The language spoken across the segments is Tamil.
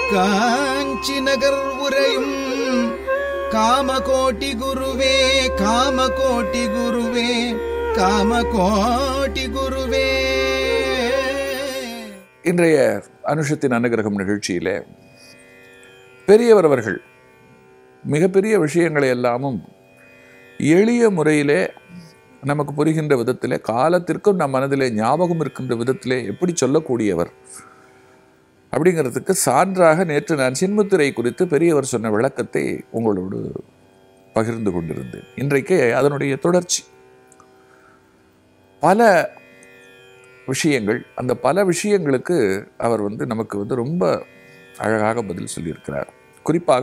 காஞ்சி நகர் உரையும் காமகோட்டி குருவே காமகோட்டி குருவே காமகோட்டி குருவே இன்றைய அனுஷத்தின் அனுகிரகம் நிகழ்ச்சியிலே பெரியவர் அவர்கள் மிகப்பெரிய விஷயங்களை எல்லாமும் எளிய முறையிலே நமக்கு புரிகின்ற விதத்திலே காலத்திற்கும் நம் மனதிலே ஞாபகம் இருக்கின்ற விதத்திலே எப்படி சொல்லக்கூடியவர் அப்படிங்கிறதுக்கு சான்றாக நேற்று நான் சின்முத்திரை குறித்து பெரியவர் சொன்ன விளக்கத்தை உங்களோடு பகிர்ந்து கொண்டிருந்தேன் இன்றைக்கு அதனுடைய தொடர்ச்சி பல விஷயங்கள் அந்த பல விஷயங்களுக்கு அவர் வந்து நமக்கு வந்து ரொம்ப அழகாக பதில் சொல்லியிருக்கிறார் குறிப்பாக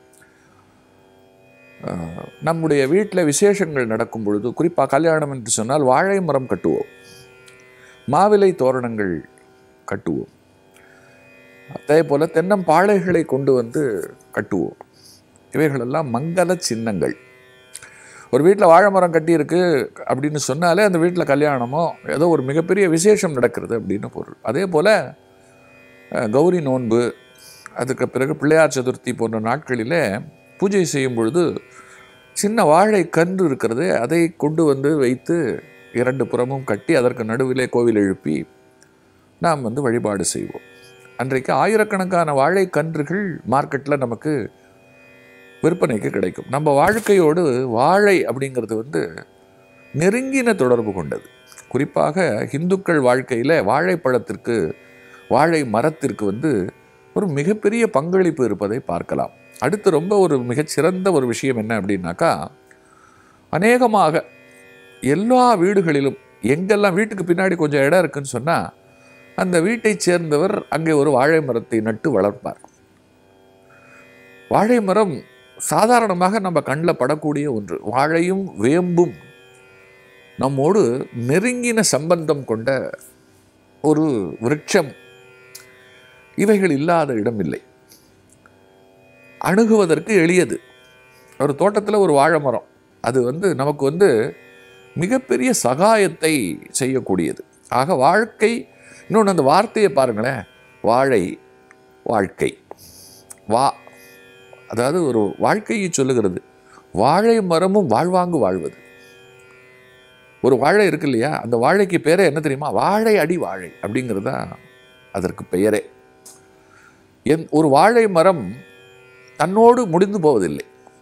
அஹ், நம்முடைய வீட்டில் விசேஷங்கள் நடக்கும் பொழுது குறிப்பாக கல்யாணம் என்று சொன்னால் வாழை மரம் கட்டுவோம் மாவிலை தோரணங்கள் கட்டுவோம் அதே போல் தென்னம்பாளைகளை கொண்டு வந்து கட்டுவோம் இவைகளெல்லாம் மங்கள சின்னங்கள் ஒரு வீட்டில் வாழை மரம் கட்டியிருக்கு அப்படின்னு சொன்னாலே அந்த வீட்டில் கல்யாணமோ ஏதோ ஒரு மிகப்பெரிய விசேஷம் நடக்கிறது அப்படின்னு பொருள் அதே போல் அஹ், கௌரி நோன்பு அதுக்கு பிறகு பிள்ளையார் சதுர்த்தி போன்ற நாட்களிலே பூஜை செய்யும் பொழுது சின்ன வாழை கன்று இருக்கிறது அதை கொண்டு வந்து வைத்து இரண்டு புறமும் கட்டி அதற்கு நடுவிலே கோவில் எழுப்பி நாம் வந்து வழிபாடு செய்வோம் அன்றைக்கு ஆயிரக்கணக்கான வாழை கன்றுகள் மார்க்கெட்டில் நமக்கு விற்பனைக்கு கிடைக்கும் நம்ம வாழ்க்கையோடு வாழை அப்படிங்கிறது வந்து நெருங்கின தொடர்பு கொண்டது குறிப்பாக இந்துக்கள் வாழ்க்கையில் வாழைப்பழத்திற்கு வாழை மரத்திற்கு வந்து ஒரு மிகப்பெரிய பங்களிப்பு இருப்பதை பார்க்கலாம் அடுத்து ரொம்ப ஒரு மிகச்சிறந்த ஒரு விஷயம் என்ன அப்படின்னாக்கா அநேகமாக எல்லா வீடுகளிலும் எங்கெல்லாம் வீட்டுக்கு பின்னாடி கொஞ்சம் இடம் இருக்குன்னு சொன்னால் அந்த வீட்டைச் சேர்ந்தவர் அங்கே ஒரு வாழை மரத்தை நட்டு வளர்ப்பார் வாழை மரம் சாதாரணமாக நம்ம கண்ணில் படக்கூடிய ஒன்று வாழையும் வேம்பும் நம்மோடு நெருங்கின சம்பந்தம் கொண்ட ஒரு விருட்சம் இவைகள் இல்லாத இடம் இல்லை அணுகுவதற்கு எளியது ஒரு தோட்டத்தில் ஒரு வாழை மரம் அது வந்து நமக்கு வந்து மிகப்பெரிய சகாயத்தை செய்யக்கூடியது ஆக வாழ்க்கை இன்னொன்று அந்த வார்த்தையை பாருங்களேன் வாழை வாழ்க்கை வா அதாவது ஒரு வாழ்க்கையை சொல்லுகிறது வாழை மரமும் வாழ்வாங்கு வாழ்வது ஒரு வாழை இருக்கு இல்லையா அந்த வாழைக்கு பேரே என்ன தெரியுமா வாழை அடி வாழை அப்படிங்கிறது தான் அதற்கு பெயரே என் ஒரு வாழை மரம் தன்னோடு முடிந்து போவதில்லை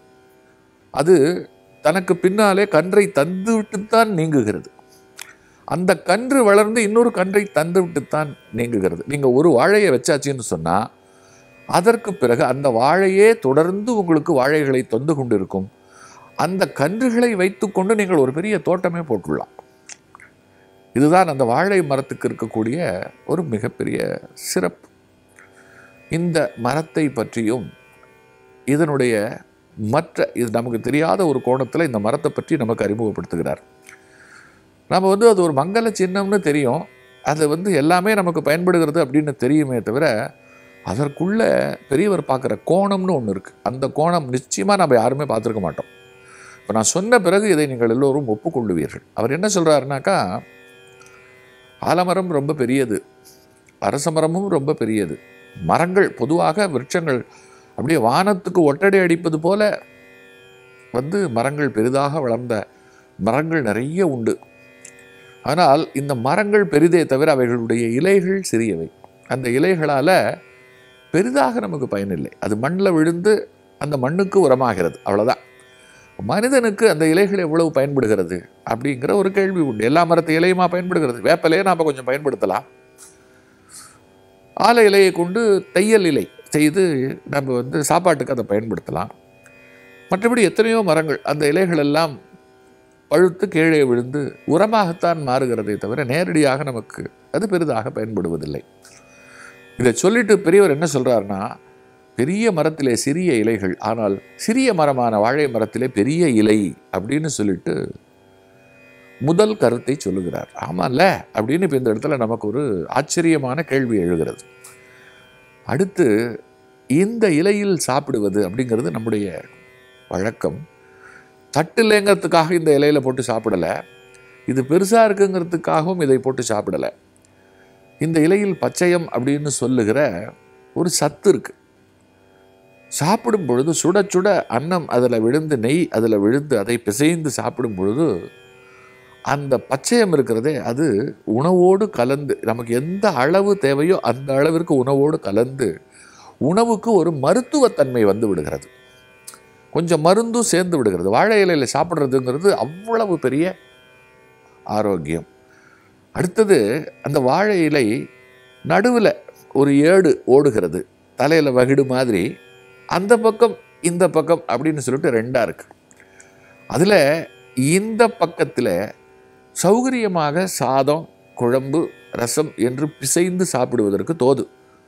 அது தனக்கு பின்னாலே கன்றை தந்துவிட்டுத்தான் நீங்குகிறது அந்த கன்று வளர்ந்து இன்னொரு கன்றை தந்துவிட்டுத்தான் நீங்குகிறது நீங்கள் ஒரு வாழையை வச்சாச்சுன்னு சொன்னால் அதற்கு பிறகு அந்த வாழையே தொடர்ந்து உங்களுக்கு வாழைகளை தொந்து கொண்டிருக்கும் அந்த கன்றுகளை வைத்துக்கொண்டு நீங்கள் ஒரு பெரிய தோட்டமே போட்டுடலாம் இதுதான் அந்த வாழை மரத்துக்கு இருக்கக்கூடிய ஒரு மிகப்பெரிய சிறப்பு இந்த மரத்தை பற்றியும் இதனுடைய மற்ற இது நமக்கு தெரியாத ஒரு கோணத்தில் இந்த மரத்தை பற்றி நமக்கு அறிமுகப்படுத்துகிறார் நம்ம வந்து அது ஒரு மங்கள சின்னம்னு தெரியும் அது வந்து எல்லாமே நமக்கு பயன்படுகிறது அப்படின்னு தெரியுமே தவிர அதற்குள்ள பெரியவர் பார்க்குற கோணம்னு ஒன்று இருக்குது அந்த கோணம் நிச்சயமாக நம்ம யாருமே பார்த்துருக்க மாட்டோம் இப்போ நான் சொன்ன பிறகு இதை நீங்கள் எல்லோரும் ஒப்புக்கொள்ளுவீர்கள் அவர் என்ன சொல்கிறாருனாக்கா ஆலமரம் ரொம்ப பெரியது அரச மரமும் ரொம்ப பெரியது மரங்கள் பொதுவாக விருட்சங்கள் அப்படியே வானத்துக்கு ஒட்டடை அடிப்பது போல வந்து மரங்கள் பெரிதாக வளர்ந்த மரங்கள் நிறைய உண்டு ஆனால் இந்த மரங்கள் பெரிதே தவிர அவைகளுடைய இலைகள் சிறியவை அந்த இலைகளால் பெரிதாக நமக்கு பயனில்லை அது மண்ணில் விழுந்து அந்த மண்ணுக்கு உரமாகிறது அவ்வளோதான் மனிதனுக்கு அந்த இலைகள் எவ்வளவு பயன்படுகிறது அப்படிங்கிற ஒரு கேள்வி உண்டு எல்லா மரத்து இலையுமா பயன்படுகிறது வேப்பலையே நாம் கொஞ்சம் பயன்படுத்தலாம் ஆலை இலையை கொண்டு தையல் இலை செய்து நம்ம வந்து சாப்பாட்டுக்கு அதை பயன்படுத்தலாம் மற்றபடி எத்தனையோ மரங்கள் அந்த இலைகள் எல்லாம் பழுத்து கீழே விழுந்து உரமாகத்தான் மாறுகிறதே தவிர நேரடியாக நமக்கு அது பெரிதாக பயன்படுவதில்லை இதை சொல்லிட்டு பெரியவர் என்ன சொல்றாருன்னா பெரிய மரத்திலே சிறிய இலைகள் ஆனால் சிறிய மரமான வாழை மரத்திலே பெரிய இலை அப்படின்னு சொல்லிட்டு முதல் கருத்தை சொல்லுகிறார் ஆமால்ல அப்படின்னு இப்போ இந்த இடத்துல நமக்கு ஒரு ஆச்சரியமான கேள்வி எழுகிறது அடுத்து இந்த இலையில் சாப்பிடுவது அப்படிங்கிறது நம்முடைய வழக்கம் தட்டில்லைங்கிறதுக்காக இந்த இலையில போட்டு சாப்பிடலை இது பெருசாக இருக்குங்கிறதுக்காகவும் இதை போட்டு சாப்பிடலை இந்த இலையில் பச்சையம் அப்படின்னு சொல்லுகிற ஒரு சத்து இருக்கு சாப்பிடும் பொழுது சுட சுட அன்னம் அதில் விழுந்து நெய் அதில் விழுந்து அதை பிசைந்து சாப்பிடும் பொழுது அந்த பச்சையம் இருக்கிறதே அது உணவோடு கலந்து நமக்கு எந்த அளவு தேவையோ அந்த அளவிற்கு உணவோடு கலந்து உணவுக்கு ஒரு மருத்துவத்தன்மை வந்து விடுகிறது கொஞ்சம் மருந்தும் சேர்ந்து விடுகிறது வாழை இலையில் சாப்பிட்றதுங்கிறது அவ்வளவு பெரிய ஆரோக்கியம் அடுத்தது அந்த வாழை இலை நடுவில் ஒரு ஏடு ஓடுகிறது தலையில் வகிடு மாதிரி அந்த பக்கம் இந்த பக்கம் அப்படின்னு சொல்லிட்டு ரெண்டாக இருக்கு அதில் இந்த பக்கத்தில் சௌகரியமாக சாதம் குழம்பு ரசம் என்று பிசைந்து சாப்பிடுவதற்கு தோது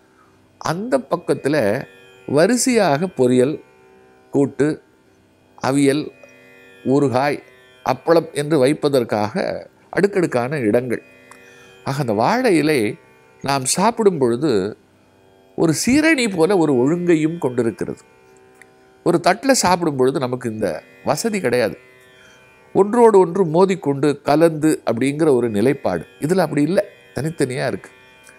அந்த பக்கத்தில் வரிசையாக பொரியல் கூட்டு அவியல் ஊறுகாய் அப்பளம் என்று வைப்பதற்காக அடுக்கடுக்கான இடங்கள் ஆக அந்த வாழை இலை நாம் சாப்பிடும் பொழுது ஒரு சீரணி போல ஒரு ஒழுங்கையும் கொண்டிருக்கிறது ஒரு தட்டில் சாப்பிடும் பொழுது நமக்கு இந்த வசதி கிடையாது ஒன்றோடு ஒன்று மோதிக்கொண்டு கலந்து அப்படிங்கிற ஒரு நிலைப்பாடு இதில் அப்படி இல்லை தனித்தனியாக இருக்கு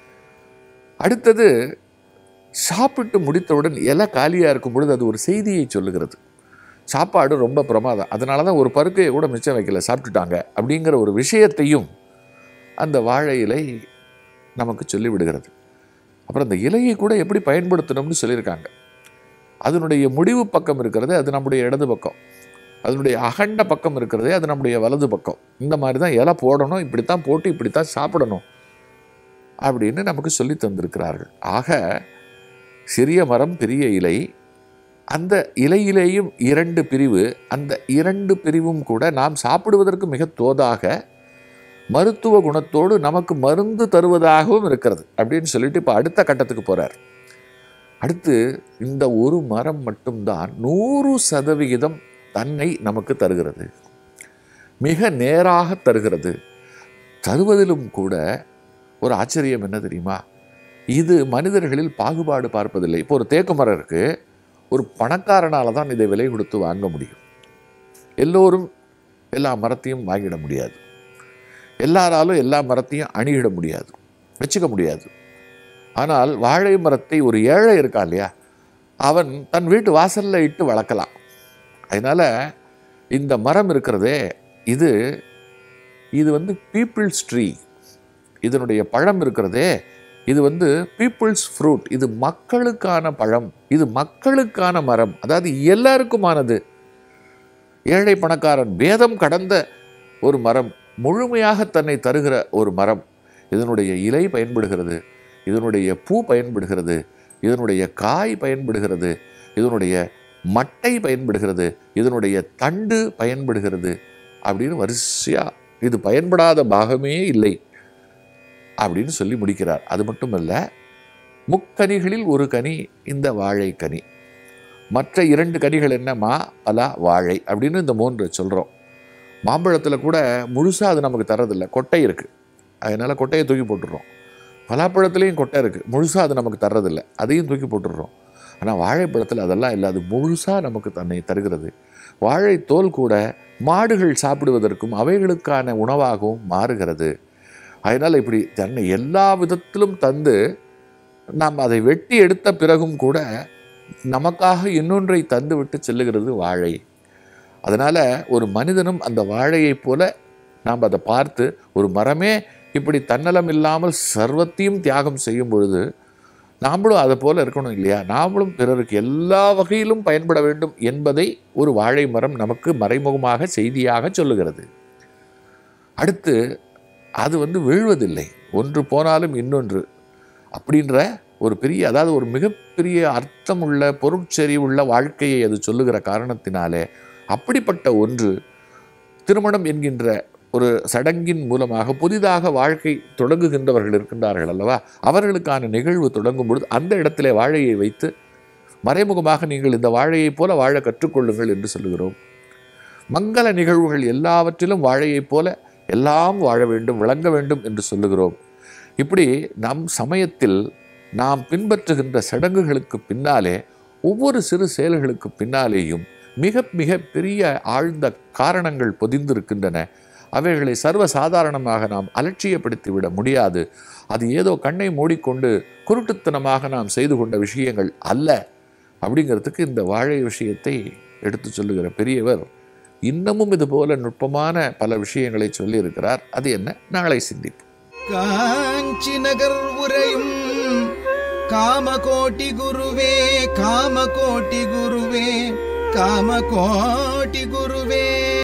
அடுத்தது சாப்பிட்டு முடித்தவுடன் இலை காலியாக இருக்கும் பொழுது அது ஒரு செய்தியை சொல்லுகிறது சாப்பாடு ரொம்ப பிரமாதம் அதனால தான் ஒரு பருக்கையை கூட மிச்சம் வைக்கல சாப்பிட்டுட்டாங்க அப்படிங்கிற ஒரு விஷயத்தையும் அந்த வாழை இலை நமக்கு சொல்லிவிடுகிறது அப்புறம் அந்த இலையை கூட எப்படி பயன்படுத்தணும்னு சொல்லியிருக்காங்க அதனுடைய முடிவு பக்கம் இருக்கிறது அது நம்முடைய இடது பக்கம் அதனுடைய அகண்ட பக்கம் இருக்கிறதே அது நம்முடைய வலது பக்கம் இந்த மாதிரி தான் இலை போடணும் இப்படித்தான் போட்டு இப்படித்தான் சாப்பிடணும் அப்படின்னு நமக்கு சொல்லி தந்திருக்கிறார்கள் ஆக சிறிய மரம் பெரிய இலை அந்த இலையிலேயும் இரண்டு பிரிவு அந்த இரண்டு பிரிவும் கூட நாம் சாப்பிடுவதற்கு மிக தோதாக மருத்துவ குணத்தோடு நமக்கு மருந்து தருவதாகவும் இருக்கிறது அப்படின்னு சொல்லிட்டு இப்போ அடுத்த கட்டத்துக்கு போறார் அடுத்து இந்த ஒரு மரம் மட்டும்தான் நூறு சதவிகிதம் தன்னை நமக்கு தருகிறது மிக நேராக தருகிறது தருவதிலும் கூட ஒரு ஆச்சரியம் என்ன தெரியுமா இது மனிதர்களில் பாகுபாடு பார்ப்பதில்லை இப்போ ஒரு தேக்கு மரம் இருக்கு ஒரு பணக்காரனால தான் இதை விலை கொடுத்து வாங்க முடியும் எல்லோரும் எல்லா மரத்தையும் வாங்கிட முடியாது எல்லாராலும் எல்லா மரத்தையும் அணியிட முடியாது வச்சுக்க முடியாது ஆனால் வாழை மரத்தை ஒரு ஏழை இருக்கான் இல்லையா அவன் தன் வீட்டு வாசல்ல இட்டு வளர்க்கலாம் அதனால இந்த மரம் இருக்கிறதே இது இது வந்து பீப்புள்ஸ் ட்ரீ இதனுடைய பழம் இருக்கிறதே இது வந்து பீப்புள்ஸ் ஃப்ரூட் இது மக்களுக்கான பழம் இது மக்களுக்கான மரம் அதாவது எல்லாருக்குமானது ஏழை பணக்காரன் வேதம் கடந்த ஒரு மரம் முழுமையாக தன்னை தருகிற ஒரு மரம் இதனுடைய இலை பயன்படுகிறது இதனுடைய பூ பயன்படுகிறது இதனுடைய காய் பயன்படுகிறது இதனுடைய மட்டை பயன்படுகிறது இதனுடைய தண்டு பயன்படுகிறது அப்படின்னு வரிசையா இது பயன்படாத பாகமே இல்லை அப்படின்னு சொல்லி முடிக்கிறார் அது மட்டுமல்ல முக்கனிகளில் ஒரு கனி இந்த வாழைக்கனி மற்ற இரண்டு கனிகள் என்ன மா பலா வாழை அப்படின்னு இந்த மூன்று சொல்கிறோம் மாம்பழத்தில் கூட முழுசாக அது நமக்கு தரதில்லை கொட்டை இருக்குது அதனால் கொட்டையை தூக்கி போட்டுடுறோம் பலாப்பழத்துலேயும் கொட்டை இருக்குது முழுசாக அது நமக்கு தர்றதில்லை அதையும் தூக்கி போட்டுடுறோம் ஆனால் வாழைப்பழத்தில் அதெல்லாம் இல்லை அது முழுசாக நமக்கு தன்னை தருகிறது வாழைத்தோல் கூட மாடுகள் சாப்பிடுவதற்கும் அவைகளுக்கான உணவாகவும் மாறுகிறது அதனால் இப்படி தன்னை எல்லா விதத்திலும் தந்து நாம் அதை வெட்டி எடுத்த பிறகும் கூட நமக்காக இன்னொன்றை தந்து விட்டு செல்லுகிறது வாழை அதனால் ஒரு மனிதனும் அந்த வாழையைப் போல நாம் அதை பார்த்து ஒரு மரமே இப்படி தன்னலம் இல்லாமல் சர்வத்தையும் தியாகம் செய்யும் பொழுது நாமளும் அதை போல இருக்கணும் இல்லையா நாமளும் பிறருக்கு எல்லா வகையிலும் பயன்பட வேண்டும் என்பதை ஒரு வாழை மரம் நமக்கு மறைமுகமாக செய்தியாக சொல்லுகிறது அடுத்து அது வந்து வீழ்வதில்லை ஒன்று போனாலும் இன்னொன்று அப்படின்ற ஒரு பெரிய அதாவது ஒரு மிகப்பெரிய அர்த்தமுள்ள பொருட்செறிவுள்ள வாழ்க்கையை அது சொல்லுகிற காரணத்தினாலே அப்படிப்பட்ட ஒன்று திருமணம் என்கின்ற ஒரு சடங்கின் மூலமாக புதிதாக வாழ்க்கை தொடங்குகின்றவர்கள் இருக்கின்றார்கள் அல்லவா அவர்களுக்கான நிகழ்வு தொடங்கும் பொழுது அந்த இடத்திலே வாழையை வைத்து மறைமுகமாக நீங்கள் இந்த வாழையைப் போல வாழ கற்றுக்கொள்ளுங்கள் என்று சொல்லுகிறோம் மங்கள நிகழ்வுகள் எல்லாவற்றிலும் வாழையைப் போல எல்லாம் வாழ வேண்டும் விளங்க வேண்டும் என்று சொல்லுகிறோம் இப்படி நம் சமயத்தில் நாம் பின்பற்றுகின்ற சடங்குகளுக்கு பின்னாலே ஒவ்வொரு சிறு செயல்களுக்கு பின்னாலேயும் மிக மிக பெரிய ஆழ்ந்த காரணங்கள் பொதிந்திருக்கின்றன அவைகளை சர்வ சாதாரணமாக நாம் அலட்சியப்படுத்தி விட முடியாது அது ஏதோ கண்ணை மூடிக்கொண்டு குருட்டுத்தனமாக நாம் செய்து கொண்ட விஷயங்கள் அல்ல அப்படிங்கிறதுக்கு இந்த வாழை விஷயத்தை எடுத்து சொல்லுகிற பெரியவர் இன்னமும் இது போல நுட்பமான பல விஷயங்களை சொல்லியிருக்கிறார் அது என்ன நாளை சிந்திப்போம் காஞ்சி நகர் உரையும் காமகோட்டி குருவே காமகோட்டி குருவே காமகோட்டி குருவே